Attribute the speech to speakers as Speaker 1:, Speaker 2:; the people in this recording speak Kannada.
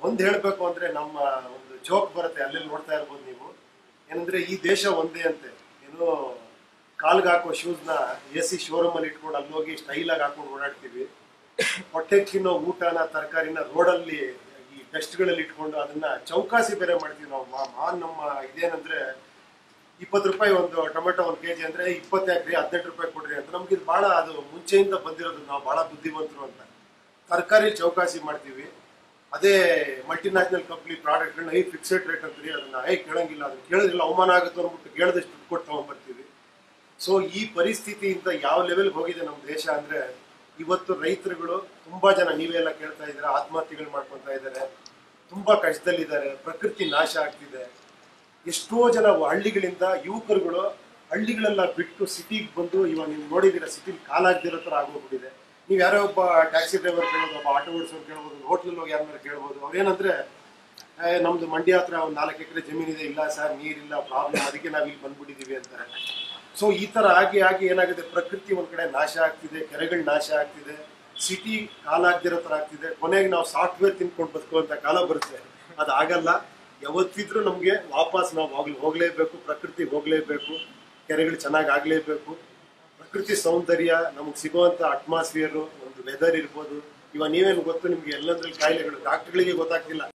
Speaker 1: ಒಂದ್ ಹೇಳ್ಬೇಕು ಅಂದ್ರೆ ನಮ್ಮ ಒಂದು ಜೋಕ್ ಬರುತ್ತೆ ಅಲ್ಲೆಲ್ಲಿ ನೋಡ್ತಾ ಇರ್ಬೋದು ನೀವು ಏನಂದ್ರೆ ಈ ದೇಶ ಒಂದೇ ಅಂತೆ ಏನೋ ಕಾಲ್ಗೆ ಹಾಕೋ ಶೂಸ್ ನ ಎ ಸಿ ಶೋರೂಮ್ ಅಲ್ಲಿ ಇಟ್ಕೊಂಡು ಅಲ್ಲಿ ಹೋಗಿ ಸ್ಟೈಲ್ ಆಗಿ ಹಾಕೊಂಡು ಓಡಾಡ್ತೀವಿ ಹೊಟ್ಟೆ ತಿನ್ನೋ ಊಟನ ತರಕಾರಿನ ರೋಡಲ್ಲಿ ಈ ಡಸ್ಟ್ಗಳಲ್ಲಿ ಇಟ್ಕೊಂಡು ಅದನ್ನ ಚೌಕಾಸಿ ಬೇರೆ ಮಾಡ್ತೀವಿ ನಾವು ಮಾ- ಮಾ- ನಮ್ಮ ಇದೇನಂದ್ರೆ ಇಪ್ಪತ್ತು ರೂಪಾಯಿ ಒಂದು ಟೊಮೆಟೊ ಒಂದು ಕೆಜಿ ಅಂದ್ರೆ ಇಪ್ಪತ್ತು ಹಾಕ್ರಿ ಹದಿನೆಂಟು ರೂಪಾಯಿ ಕೊಡ್ರಿ ಅಂತ ನಮ್ಗೆ ಇದು ಬಹಳ ಅದು ಮುಂಚೆಯಿಂದ ಬಂದಿರೋದು ನಾವು ಬಹಳ ಬುದ್ಧಿವಂತರು ಅಂತ ತರಕಾರಿ ಚೌಕಾಸಿ ಮಾಡ್ತೀವಿ ಅದೇ ಮಲ್ಟಿನ್ಯಾಷನಲ್ ಕಂಪ್ನಿ ಪ್ರಾಡಕ್ಟ್ಗಳನ್ನ ಈ ಫಿಕ್ಸೆಡ್ ರೇಟ್ ಅಂತೀರಿ ಅದನ್ನ ಏ ಕೇಳಂಗಿಲ್ಲ ಅದನ್ನ ಕೇಳಿದ್ರಿಲ್ಲ ಅವಮಾನ ಆಗುತ್ತೆ ಅಂದ್ಬಿಟ್ಟು ಕೇಳದಷ್ಟು ದುಡ್ಡು ಕೊಟ್ಟು ತಗೊಂಡ್ಬರ್ತೀವಿ ಸೊ ಈ ಪರಿಸ್ಥಿತಿಯಿಂದ ಯಾವ ಲೆವೆಲ್ಗೆ ಹೋಗಿದೆ ನಮ್ಮ ದೇಶ ಅಂದ್ರೆ ಇವತ್ತು ರೈತರುಗಳು ತುಂಬಾ ಜನ ನೀವೆಲ್ಲ ಕೇಳ್ತಾ ಇದ್ದೀರಾ ಆತ್ಮಹತ್ಯೆಗಳು ಮಾಡ್ಕೊತಾ ಇದ್ದಾರೆ ತುಂಬಾ ಕಷ್ಟದಲ್ಲಿದ್ದಾರೆ ಪ್ರಕೃತಿ ನಾಶ ಆಗ್ತಿದೆ ಎಷ್ಟೋ ಜನ ಹಳ್ಳಿಗಳಿಂದ ಯುವಕರುಗಳು ಹಳ್ಳಿಗಳೆಲ್ಲ ಬಿಟ್ಟು ಸಿಟಿಗೆ ಬಂದು ಇವಾಗ ನೀವು ನೋಡಿದ್ದೀರಾ ಸಿಟಿಲಿ ಕಾಲಾಗ್ದಿರೋ ಥರ ಆಗೋಗ್ಬಿಟ್ಟಿದೆ ನೀವು ಯಾರೋ ಒಬ್ಬ ಟ್ಯಾಕ್ಸಿ ಡ್ರೈವರ್ ಕೇಳ್ಬೋದು ಒಬ್ಬ ಆಟೋ ಓಡಿಸೋರು ಕೇಳ್ಬೋದು ಹೋಟ್ಲಲ್ಲಿ ಹೋಗಿ ಯಾರನ್ನಾರು ಕೇಳ್ಬೋದು ಅವ್ರೇನಂದ್ರೆ "ಏ, ನಮ್ದು ಮಂಡ್ಯ ಹತ್ರ ಒಂದು ನಾಲ್ಕು ಎಕರೆ ಜಮೀನಿದೆ ಇಲ್ಲ ಸರ್ ನೀರಿಲ್ಲ ಪ್ರಾಬ್ಲಮ್ ಅದಕ್ಕೆ ನಾವು ಇಲ್ಲಿ ಬಂದ್ಬಿಟ್ಟಿದೀವಿ ಅಂತಾರೆ ಸೊ ಈ ತರ ಆಗಿ ಆಗಿ ಏನಾಗಿದೆ ಪ್ರಕೃತಿ ಒಂದ್ ಕಡೆ ನಾಶ ಆಗ್ತಿದೆ ಕೆರೆಗಳು ನಾಶ ಆಗ್ತಿದೆ ಸಿಟಿ ಕಾಲಾಗ್ದಿರೋ ತರ ಆಗ್ತಿದೆ ಕೊನೆಗೆ ನಾವು ಸಾಫ್ಟ್ವೇರ್ ತಿನ್ಕೊಂಡು ಬದುಕುವಂತ ಕಾಲ ಬರುತ್ತೆ ಅದಾಗಲ್ಲ ಯಾವತ್ತಿದ್ರೂ ನಮ್ಗೆ ವಾಪಸ್ ನಾವು ಹೋಗ್ಲಿ ಹೋಗ್ಲೇಬೇಕು ಪ್ರಕೃತಿ ಹೋಗ್ಲೇಬೇಕು ಕೆರೆಗಳು ಚೆನ್ನಾಗಿ ಆಗ್ಲೇಬೇಕು ಪ್ರಕೃತಿ ಸೌಂದರ್ಯ ನಮಗೆ ಸಿಗುವಂತ ಅಟ್ಮಾಸ್ಫಿಯರ್ ಒಂದು ವೆದರ್ ಇರ್ಬೋದು ಇವಾಗ ನೀವೇನು ಗೊತ್ತು ನಿಮ್ಗೆ ಎಲ್ಲಂದ್ರಲ್ಲಿ ಕಾಯಿಲೆಗಳು ಡಾಕ್ಟರ್ಗಳಿಗೆ ಗೊತ್ತಾಗ್ತಿಲ್ಲ